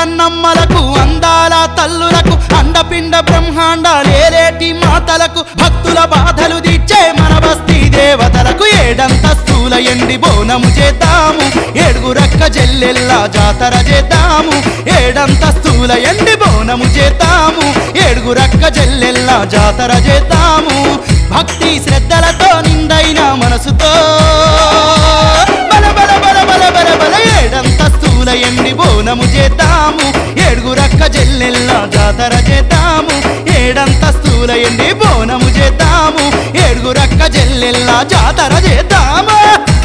కన్నమ్మలకు అందాల తల్లులకు అండపిండ బ్రహ్మాండాలేలేటి మాతలకు భక్తుల బాధలు తీర్చే మన బస్తీ దేవతలకు ఏడంతస్తుల ఎండి బోనము చేద్దాము ఏడుగురక్క జల్లెల్లా జాతర చేద్దాము ఏడంతస్తుల ఎండి బోనము చేద్దాము ఏడుగురక్క జల్లెల్లా జాతర చేద్దాము భక్తి శ్రద్ధలతో నిండైన మనసుతో బల బల బల బల బల బల ఏడంతస్తుల ఎండి బోనము చేద్దాము ఏడుగురక్క జల్లెల్లా జాతర చేద్దాము ఏడంతస్తుల ఎండి బోనము చేద్దాము ఏడుగురక్క జల్లెల్లా జాతర చేద్దాము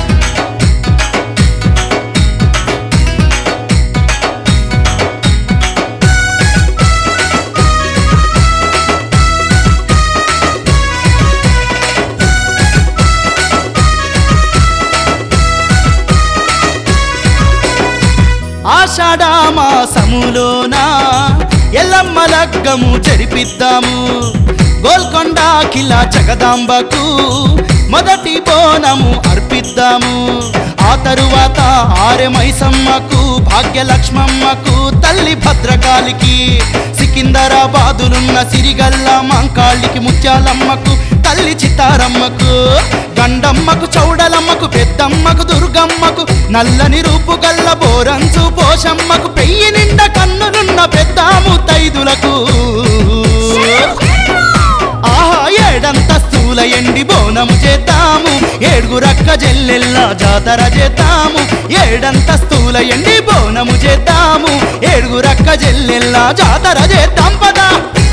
ఆషాఢమాసములోన ఎల్లమ్మ లగ్గము జరిపిద్దాము గోల్కొండ కిలా జగదాంబకు మొదటి బోనము అర్పిద్దాము ఆ తరువాత ఆరెమైసమ్మకు భాగ్యలక్ష్మమ్మకు తల్లి భద్రకాళికి సికిందరాబాదులున్న సిరిగల్ల మాంకాళికి ముత్యాలమ్మకు తల్లి చిత్తారమ్మకు గండమ్మకు చౌడలమ్మకు పెద్దమ్మకు దుర్గమ్మకు నల్లని రూపు గల్ల బోరంచు పోషమ్మకు పెయ్యి నిండా కన్నులున్న పెద్దాము తైదులకు ఆహా ఏడంతస్తుల ఎండి బోనము చేద్దాము ఏడుగురక్క జల్లెల్లా జాతర చేద్దాము ఏడంతస్తుల ఎండి బోనము చేద్దాము ఏడుగురక్క జల్లెల్లా జాతర చేద్దాం పదా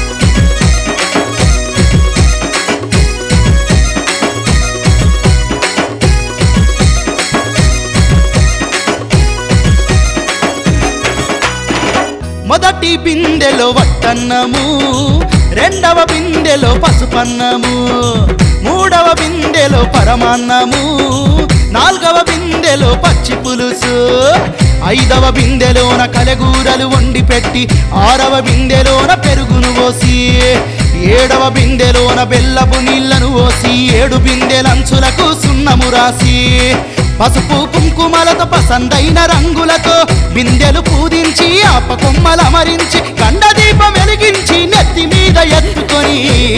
మొదటి బిందెలో వట్టన్నము రెండవ బిందెలో పసుపన్నము మూడవ బిందెలో పరమాన్నము నాలుగవ బిందెలో పచ్చి పులుసు ఐదవ బిందెలోన కలగూరలు వండి పెట్టి ఆరవ బిందెలోన పెరుగును పోసి ఏడవ బిందెలోన బెల్లపు నీళ్లను పోసి ఏడు బిందెలంచులకు సున్నము రాసి పసుపు కుంకుమలతో పసందైన రంగులతో బిందెలు పూజించి ఆప కొమ్మలు అమరించి కండ దీపం వెలిగించి నెత్తి మీద ఎత్తుకొని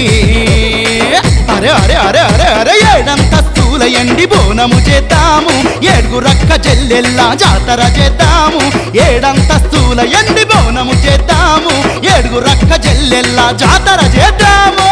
అరే అరే అరే అరే అరే ఏడంతస్తుల ఎండి బోనము చేద్దాము ఏడుగు రక్క చెల్లెల్లా జాతర చేద్దాము ఏడంతస్తుల ఎండి బోనము చేద్దాము ఏడుగు రక్క చెల్లెల్లా జాతర చేద్దాము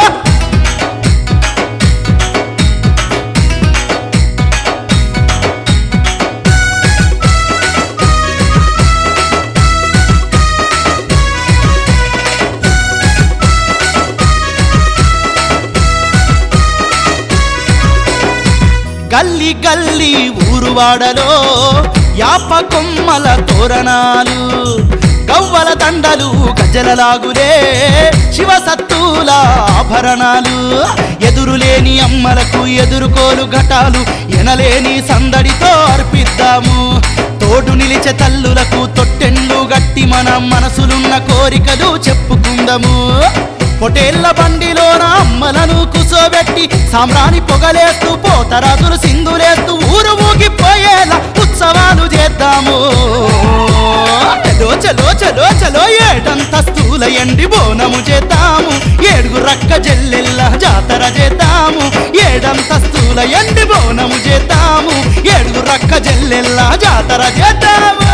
గల్లి గల్లి ఊరువాడలో యాప కొమ్మల తోరణాలు గవ్వల దండలు గజలలాగులే శివ సత్తుల ఆభరణాలు ఎదురులేని అమ్మలకు ఎదురుకోలు ఘటాలు ఎనలేని సందడితో అర్పిద్దాము తోడు నిలిచే తల్లులకు తొట్టెండ్లు గట్టి మన మనసులున్న కోరికలు చెప్పుకుందాము పొటేళ్ల బండిలోన అమ్మలను కుసోబెట్టి సామ్రాణి పొగలేస్తూ పోతరాజులు సింధులేస్తూ ఊరు ఊగిపోయేలా ఉత్సవాలు చేద్దాము చలో చలో చలో చలో ఏడంతస్తుల ఎండి బోనము చేద్దాము ఏడుగు రక్క జల్లెల్ల జాతర చేద్దాము ఏడంతస్తుల ఎండి బోనము చేద్దాము ఏడుగు రక్క జల్లెల్ల జాతర చేద్దాము